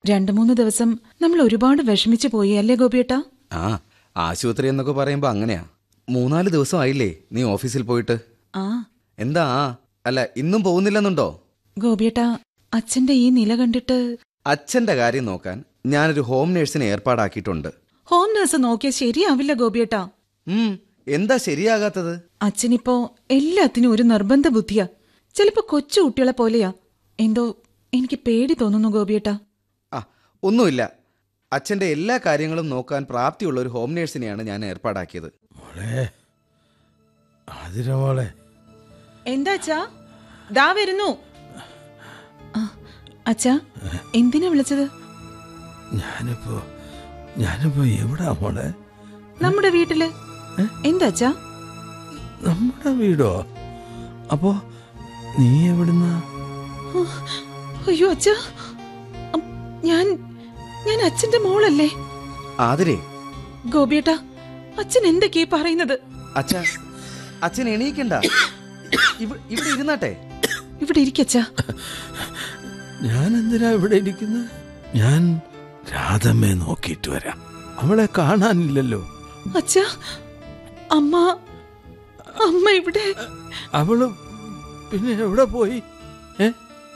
രണ്ടു മൂന്ന് ദിവസം നമ്മൾ ഒരുപാട് വിഷമിച്ചു പോയി അല്ലേ ഗോപിയേട്ടാ ആ ആശുപത്രി എന്നൊക്കെ പറയുമ്പോ അങ്ങനെയാ മൂന്നാല് ദിവസം ആയില്ലേ നീ ഓഫീസിൽ പോയിട്ട് ആ എന്താ ആ അല്ല ഇന്നും പോകുന്നില്ലെന്നുണ്ടോ ഗോപിയേട്ടാ അച്ഛന്റെ ഈ നില കണ്ടിട്ട് അച്ഛന്റെ കാര്യം നോക്കാൻ ഞാനൊരു ഹോം നേഴ്സിനെ ഏർപ്പാടാക്കിയിട്ടുണ്ട് ഹോം നഴ്സ് നോക്കിയാൽ ശരിയാവില്ല ഗോപിയേട്ടാ ഉം എന്താ ശരിയാകാത്തത് അച്ഛനിപ്പോ എല്ലാത്തിനും ഒരു നിർബന്ധ ബുദ്ധിയാ ചിലപ്പോ കൊച്ചു കുട്ടികളെ പോലെയാ എന്തോ എനിക്ക് പേടി തോന്നുന്നു ഗോപിയേട്ടാ ആ ഒന്നുമില്ല അച്ഛന്റെ എല്ലാ കാര്യങ്ങളും നോക്കാൻ പ്രാപ്തിയുള്ള ഒരു ഹോം നേഴ്സിനെയാണ് ഞാൻ ഏർപ്പാടാക്കിയത് മോളെ ആതിര മോളെ എന്താ അച്ഛാ ദാ വരുന്നു ആ, അച്ഛാ എന്തിനാ വിളിച്ചത് ഞാനിപ്പോ ഞാനിപ്പോ എവിടാ മോളെ നമ്മുടെ വീട്ടില് എന്താ അച്ഛാ നമ്മുടെ വീടോ അപ്പോ നീ എവിടുന്നാ അയ്യോ അച്ഛാ അം, ഞാൻ ഞാൻ അച്ഛന്റെ മോളല്ലേ ആതിരേ ഗോപിയേട്ടാ അച്ഛൻ എന്തൊക്കെയാ പറയുന്നത് അച്ഛ അച്ഛൻ എണീക്കണ്ട ഇവ- ഇവിടെ ഇരുന്നാട്ടെ ഇവിടെ ഇരിക്കച്ചാ ഞാൻ എന്തിനാ ഇവിടെ ഇരിക്കുന്നത് ഞാൻ രാധമ്മയെ നോക്കിയിട്ട് വരാം അവളെ കാണാനില്ലല്ലോ അച്ഛാ അമ്മ അമ്മ ഇവിടെ അവള് പിന്നെ എവിടെ പോയി ഏ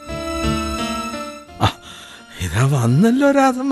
ആ, ഇതാ വന്നല്ലോ രാധമ്മ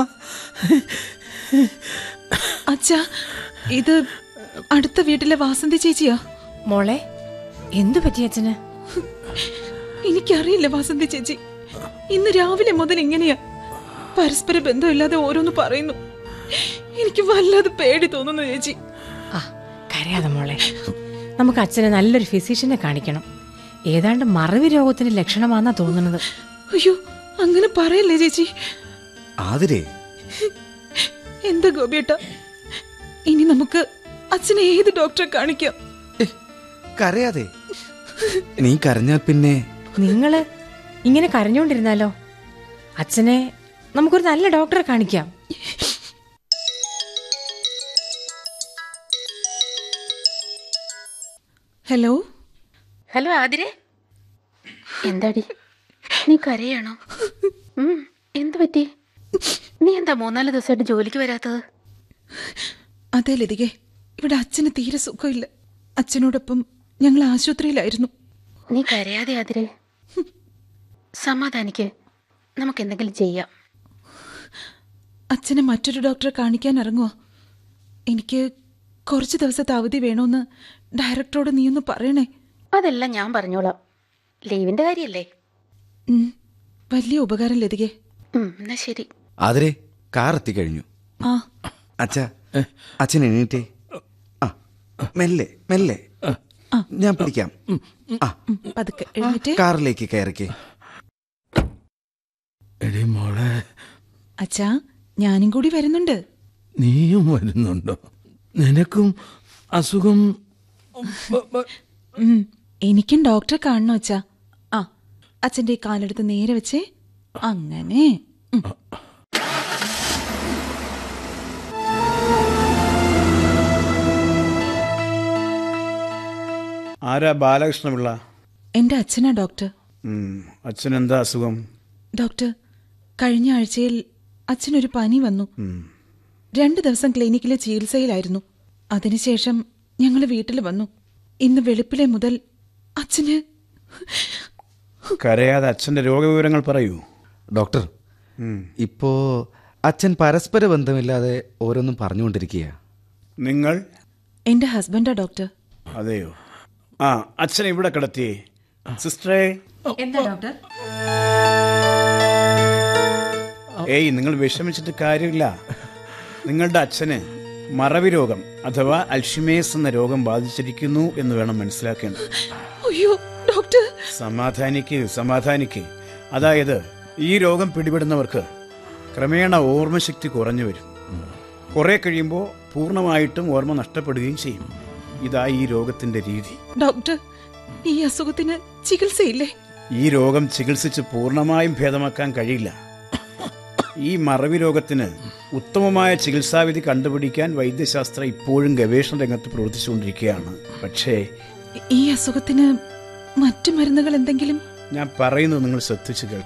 അച്ഛാ ഇത് അടുത്ത വീട്ടിലെ വാസന്തി ചേച്ചിയാ മോളെ എന്തു പറ്റി അച്ഛന് എനിക്കറിയില്ല വാസന്തി ചേച്ചി ഇന്ന് രാവിലെ മുതൽ ഇങ്ങനെയാ പരസ്പര ബന്ധമില്ലാതെ ഓരോന്ന് പറയുന്നു എനിക്ക് വല്ലാതെ പേടി തോന്നുന്നു ചേച്ചി ആ കരയാതെ മോളെ നമുക്ക് അച്ഛനെ നല്ലൊരു ഫിസിഷ്യനെ കാണിക്കണം ഏതാണ്ട് മറവി രോഗത്തിന്റെ ലക്ഷണമാണെന്നാ തോന്നുന്നത് അയ്യോ അങ്ങനെ പറയല്ലേ ചേച്ചി ആതിരേ എന്താ ഗോപിയേട്ട ഇനി നമുക്ക് അച്ഛനെ ഏത് ഡോക്ടറെ കാണിക്കാം ഏ, കരയാതെ നീ കരഞ്ഞാൽ പിന്നെ നിങ്ങള് ഇങ്ങനെ കരഞ്ഞുകൊണ്ടിരുന്നാലോ അച്ഛനെ നമുക്കൊരു നല്ല ഡോക്ടറെ കാണിക്കാം ഹലോ ഹലോ ആതിരെ എന്താടി നീ കരയാണോ ഉം, എന്ത് പറ്റി നീ എന്താ മൂന്നാല് ദിവസമായിട്ട് ജോലിക്ക് വരാത്തത് അതെ ലതികെ ഇവിടെ അച്ഛന് തീരെ സുഖമില്ല അച്ഛനോടൊപ്പം ഞങ്ങൾ ആശുപത്രിയിലായിരുന്നു നീ കരയാതെ ആതിരെ സമാധാനിക്ക് നമുക്ക് എന്തെങ്കിലും ചെയ്യാം അച്ഛനെ മറ്റൊരു ഡോക്ടറെ കാണിക്കാൻ ഇറങ്ങുക എനിക്ക് കുറച്ച് ദിവസത്തെ അവധി വേണമെന്ന് ഡയറക്ടറോട് നീ ഒന്ന് പറയണേ അതെല്ലാം ഞാൻ പറഞ്ഞോളാം ലീവിന്റെ കാര്യല്ലേ ഉം, വലിയ ഉപകാരം ലതികെ ഉം, എന്നാ ശരി ആതിരേ കാർ എത്തിക്കഴിഞ്ഞു ആ അച്ഛ അച്ഛൻ എണീറ്റേ ആ മെല്ലെ മെല്ലെ ഞാൻ പിടിക്കാം ആ ഉം, പതുക്കെ എഴുന്നേറ്റ് കാറിലേക്ക് കയറിക്കേ എടി മോളെ അച്ഛാ ഞാനും കൂടി വരുന്നുണ്ട് നീയും വരുന്നുണ്ടോ നിനക്കും അസുഖം ബ- ബ- ഉം, എനിക്കും ഡോക്ടറെ കാണണം അച്ഛാ ആ അച്ഛന്റെ ഈ കാലെടുത്ത് നേരെ വെച്ചേ അങ്ങനെ ഉം. ആരാ ബാലകൃഷ്ണപിള്ള എന്റെ അച്ഛനാ ഡോക്ടർ ഉം, അച്ഛനെന്താ അസുഖം ഡോക്ടർ കഴിഞ്ഞ ആഴ്ചയിൽ അച്ഛനൊരു പനി വന്നു രണ്ടു ദിവസം ക്ലിനിക്കിലെ ചികിത്സയിലായിരുന്നു അതിനുശേഷം ഞങ്ങൾ വീട്ടിൽ വന്നു ഇന്ന് വെളുപ്പിലെ മുതൽ അച്ഛന് കരയാതെ അച്ഛന്റെ രോഗവിവരങ്ങൾ പറയൂ ഡോക്ടർ ഇപ്പോ അച്ഛൻ പരസ്പര ബന്ധമില്ലാതെ ഓരോന്നും പറഞ്ഞുകൊണ്ടിരിക്കുക നിങ്ങൾ എന്റെ ഹസ്ബൻഡാ ഡോക്ടർ അതെയോ ആ അച്ഛൻ ഇവിടെ കിടത്തിയേ സിസ്റ്ററേ എന്താ ഡോക്ടർ ഏയ് നിങ്ങൾ വിഷമിച്ചിട്ട് കാര്യമില്ല നിങ്ങളുടെ അച്ഛന് മറവി രോഗം അഥവാ അൽഷിമേസ് എന്ന രോഗം ബാധിച്ചിരിക്കുന്നു എന്ന് വേണം മനസ്സിലാക്കേണ്ടത് അയ്യോ ഡോക്ടർ സമാധാനിക്ക് സമാധാനിക്ക് അതായത് ഈ രോഗം പിടിപെടുന്നവർക്ക് ക്രമേണ ഓർമ്മശക്തി കുറഞ്ഞു വരും കുറെ കഴിയുമ്പോൾ പൂർണ്ണമായിട്ടും ഓർമ്മ നഷ്ടപ്പെടുകയും ചെയ്യും ഇതാ ഈ രോഗത്തിന്റെ രീതി ഡോക്ടർ ഈ അസുഖത്തിന് ചികിത്സയില്ലേ ഈ രോഗം ചികിത്സിച്ച് പൂർണ്ണമായും ഭേദമാക്കാൻ കഴിയില്ല ഈ മറവി രോഗത്തിന് ഉത്തമമായ ചികിത്സാവിധി കണ്ടുപിടിക്കാൻ വൈദ്യശാസ്ത്രം ഇപ്പോഴും ഗവേഷണ രംഗത്ത് പ്രവർത്തിച്ചുകൊണ്ടിരിക്കുകയാണ് പക്ഷേ ഈ അസുഖത്തിന് മറ്റു മരുന്നുകൾ എന്തെങ്കിലും ഞാൻ പറയുന്നത് നിങ്ങൾ ശ്രദ്ധിച്ചു കേൾക്കണം